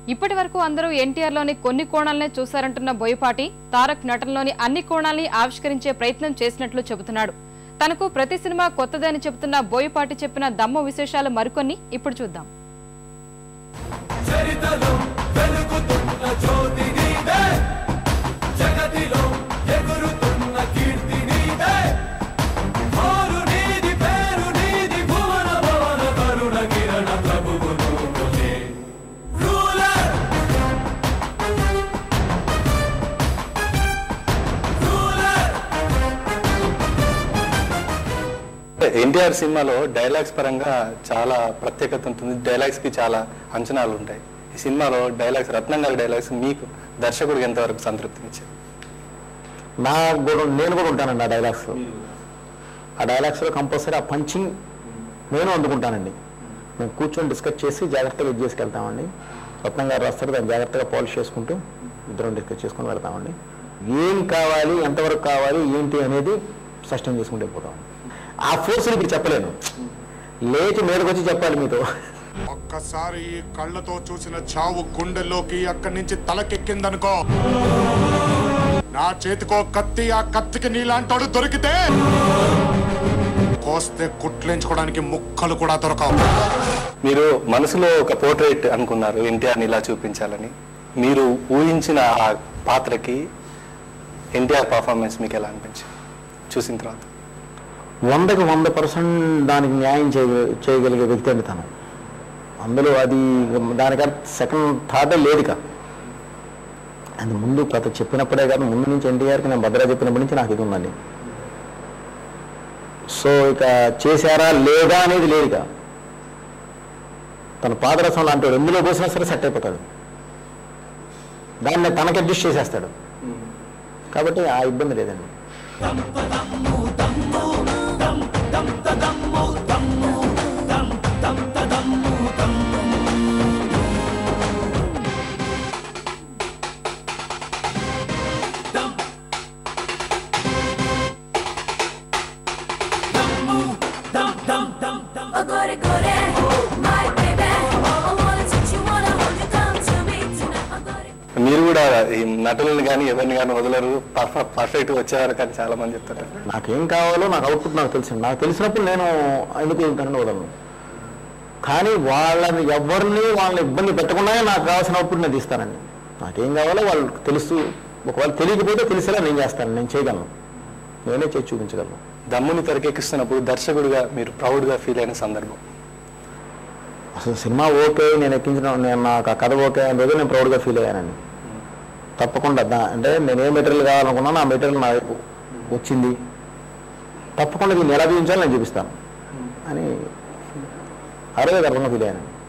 ఇప్పటి వరకు అందరూ ఎన్టీఆర్లోని కొన్ని కోణాలనే చూశారంటున్న బోయపాటి తారక్ నటనలోని అన్ని కోణాల్ని ఆవిష్కరించే ప్రయత్నం చేసినట్లు చెబుతున్నాడు తనకు ప్రతి సినిమా కొత్తదని చెబుతున్న బోయపాటి చెప్పిన దమ్ము విశేషాలు మరికొన్ని ఇప్పుడు చూద్దాం చరితలో వెలుగుతున్న జ్యోతి నీవే జగతిలో ఎగురుతున్న కీర్తి నీవే మారు నీది పేరు నీది భువన భవన తరుణ కిరణ ప్రభువు నువ్వులే రూలర్ రూలర్ ఎన్టీఆర్ సినిమాలో డైలాగ్స్ పరంగా చాలా ప్రత్యేకత ఉంటుంది డైలాగ్స్ కి చాలా అంచనాలు ఉంటాయి ఈ సినిమాలో డైలాగ్స్ రత్నం గారి డైలాగ్స్ మీకు దర్శకుడికి ఎంతవరకు సంతృప్తినిచ్చాయి నాకు కూడా నేను కూడా ఉంటానండి ఆ డైలాగ్స్ ఆ డైలాగ్స్లో కంపల్సరీ ఆ పంచింగ్ నేను అందుకుంటానండి మేము కూర్చొని డిస్కస్ చేసి జాగ్రత్తగా ఇది చేసుకెళ్తామండి రత్నం గారు రాస్తారు దాన్ని జాగ్రత్తగా పాలిష్ చేసుకుంటూ ఇద్దరం డిస్కస్ చేసుకొని వెళ్తామండి ఏం కావాలి ఎంతవరకు కావాలి ఏంటి అనేది స్పష్టం చేసుకుంటూ పోతాం ఆ ఫోర్స్ ఇప్పుడు చెప్పలేను లేచి మీదకి వచ్చి చెప్పాలి మీతో ఒక్కసారి ఈ కళ్ళతో చూసిన చావు గుండెల్లోకి అక్కడి నుంచి తలకెక్కిందనుకో నా చేతికో కత్తి ఆ కత్తికి నీలాంటోడు దొరికితే కోస్తే కుట్లేంచుకోవడానికి ముక్కలు కూడా దొరకవు మీరు మనసులో ఒక పోర్ట్రేట్ అనుకున్నారు ఎన్టీఆర్ని ఇలా చూపించాలని మీరు ఊహించిన ఆ పాత్రకి ఎన్టీఆర్ పర్ఫార్మెన్స్ మీకు ఎలా అనిపించింది చూసిన తర్వాత వందకి వంద పర్సెంట్ దానికి న్యాయం చేయ చేయగలిగే వ్యక్తి అండి తను అందులో అది దానికంటే సెకండ్ థాటే లేదుక అది ముందు కథ చెప్పినప్పుడే కాదు ముందు నుంచి ఎన్టీఆర్కి నేను భద్రా చెప్పినప్పటి నుంచి నాకు ఇది ఉందండి సో ఇక చేశారా లేదా అనేది లేదుక తన పాదరసం లాంటి వాడు ఎందులో పోసినా సరే సెట్ అయిపోతాడు దాన్ని తనకి అడ్జస్ట్ చేసేస్తాడు కాబట్టి ఆ ఇబ్బంది లేదండి Oh, gore, gore, my baby. I wanna touch you, wanna hold you, come to me tonight. Oh, gore. మీరు కూడా ఈ నటులను కానీ ఎవరిని కానీ వదలరు పర్ఫెక్ట్ వచ్చేవారు కానీ చాలా మంది చెప్తారు నాకేం కావాలో నాకు అవుట్పుట్ నాకు తెలుసు నాకు తెలిసినప్పుడు నేను ఎందుకు వెళ్తానని వదలను కానీ వాళ్ళని ఎవరిని వాళ్ళని ఇబ్బంది పెట్టకుండా నాకు కావాల్సిన అవుట్పుట్ నేను తీస్తానండి నాకేం కావాలో వాళ్ళకి తెలుసు ఒకవేళ తెలియకపోతే తెలిసేలా నేను చేస్తాను నేను చేయగలను నేనే చేసి చూపించగలను దమ్ముని తెరకెక్కిస్తున్నప్పుడు దర్శకుడిగా మీరు ప్రౌడ్గా ఫీల్ అయిన సందర్భం అసలు సినిమా ఓకే నేను ఎక్కించిన నేను నాకు ఆ కథ ఓకే అనే రోజు నేను ప్రౌడ్గా ఫీల్ అయ్యానండి తప్పకుండా దా- అంటే నేను ఏ మెటీరియల్ కావాలనుకున్నాను ఆ మెటీరియల్ నా వైపు వచ్చింది తప్పకుండా దీన్ని ఎలా చూపించాలో నేను చూపిస్తాను అని అరవై గర్వంగా ఫీల్ అయ్యాను